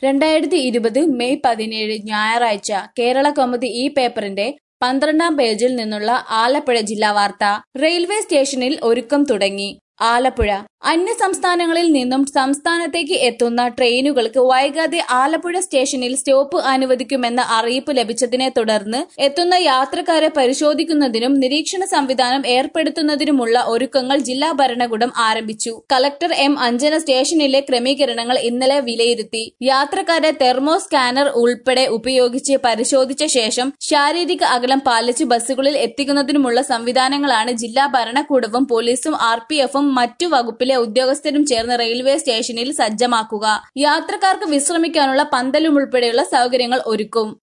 രണ്ടായിരത്തി ഇരുപത് മെയ് പതിനേഴ് ഞായറാഴ്ച കേരള കൗമുദി ഈ പേപ്പറിന്റെ പന്ത്രണ്ടാം പേജിൽ നിന്നുള്ള ആലപ്പുഴ ജില്ലാ വാർത്ത റെയിൽവേ സ്റ്റേഷനിൽ ഒരുക്കം തുടങ്ങി ആലപ്പുഴ അന്യ സംസ്ഥാനങ്ങളിൽ നിന്നും സംസ്ഥാനത്തേക്ക് എത്തുന്ന ട്രെയിനുകൾക്ക് വൈകാതെ ആലപ്പുഴ സ്റ്റേഷനിൽ സ്റ്റോപ്പ് അനുവദിക്കുമെന്ന അറിയിപ്പ് ലഭിച്ചതിനെ തുടർന്ന് എത്തുന്ന യാത്രക്കാരെ പരിശോധിക്കുന്നതിനും നിരീക്ഷണ സംവിധാനം ഏർപ്പെടുത്തുന്നതിനുമുള്ള ഒരുക്കങ്ങൾ ജില്ലാ ഭരണകൂടം ആരംഭിച്ചു കളക്ടർ എം അഞ്ജന സ്റ്റേഷനിലെ ക്രമീകരണങ്ങൾ ഇന്നലെ വിലയിരുത്തി യാത്രക്കാരെ തെർമോ സ്കാനർ ഉൾപ്പെടെ ഉപയോഗിച്ച് പരിശോധിച്ച ശേഷം ശാരീരിക അകലം പാലിച്ച് ബസ്സുകളിൽ എത്തിക്കുന്നതിനുമുള്ള സംവിധാനങ്ങളാണ് ജില്ലാ ഭരണകൂടവും പോലീസും ആർ പി എഫും മറ്റു വകുപ്പിലെ ഉദ്യോഗസ്ഥരും ചേർന്ന് റെയിൽവേ സ്റ്റേഷനിൽ സജ്ജമാക്കുക യാത്രക്കാർക്ക് വിശ്രമിക്കാനുള്ള പന്തലും ഉൾപ്പെടെയുള്ള സൗകര്യങ്ങൾ ഒരുക്കും